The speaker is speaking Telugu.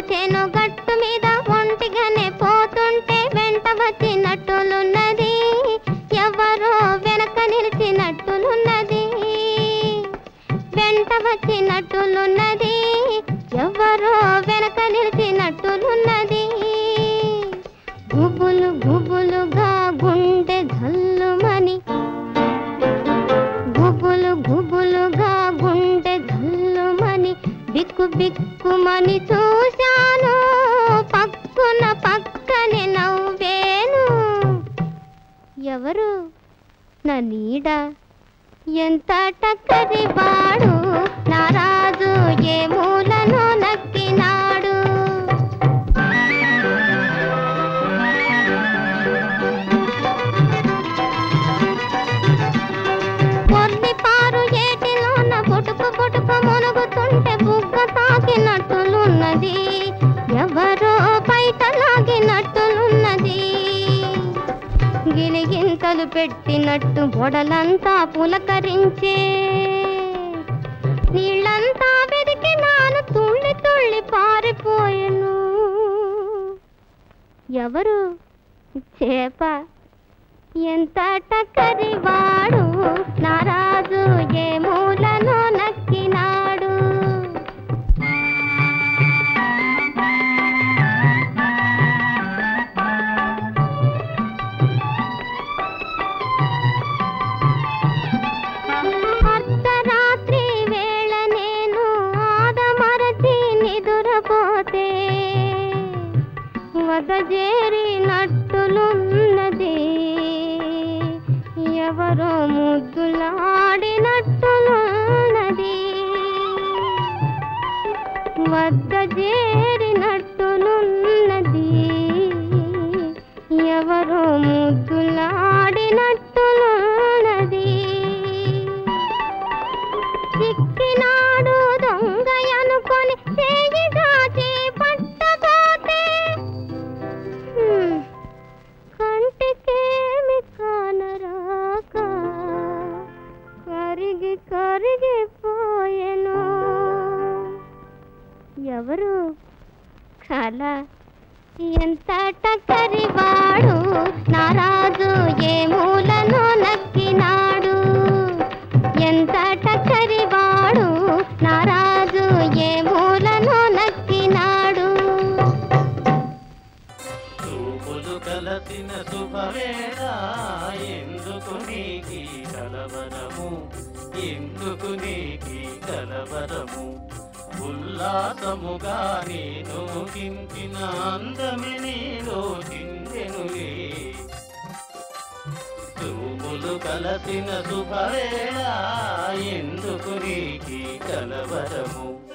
చేను గట్టు మీద ఒంటిగానే పోతుంటే వెంట వచ్చినట్టులున్నది ఎవరో వెనక నిలిచినట్టులున్నది వెంట వచ్చినట్టులున్నది ఎవరో వెనక నిలిచినట్టులున్నది గుబులు గుబులుగా గుండె జల్లుమని గుబులు గుబులుగా గుండె జల్లుమని బిక్కు బిక్కుమని చూశాను పక్కున పక్కనే నవ్వేను ఎవరు నా నీడ ఎంత టక్కరి వాడు నా రాజు ఏ మూలను నక్కినాడు పొర్లి పారు ఏటిలోన పొటుకు పొటుకు మునుగుతుంటే బుగ్గ తాకినట్టులున్నది ఎవరో బయట లాగినట్టులున్నది గిలిగింతలు పెట్టినట్టు బొడలంతా పులకరించే నీళ్ళంతా వెదికి నాను తుళ్ళి తుళ్ళి పారిపోయెను ఎవరు చేప ఎంత టక్కరి వాడు నా రాజు ఏ మూలను నక్కినాడు అర్ధరాత్రి వేళ నేను ఆదమరచి నిదురపోతే వద చేరినట్టులున్నది ఎవరో ముద్దులాడినట్టులున్నది వద్ద చేరినట్టులున్నది ఎవరో ముద్దులాడినట్టులున్నది చిక్కినాడు దొంగ అనుకొని చేయి దాచి పట్టబోతే హ్మ్, కంటికేమి కానరాక కరిగి కరిగిపోయెను ఎవరు కళ ఎంత టక్కరి వాడు నా రాజు ఏ మూలను నక్కినాడు ఎంత టక్కరి వాడు నా రాజు ఏ మూలను నక్కినాడు చూపులు కలసిన శుభవేళ ఎందుకు నీకి కలవరము ఎందుకు నీకి కలవరము ఉల్లాసముగా నేను కించిన అందమి నీలో చిందెనులే చూపులు కలసిన శుభవేళ ఎందుకు నీకి కలవరము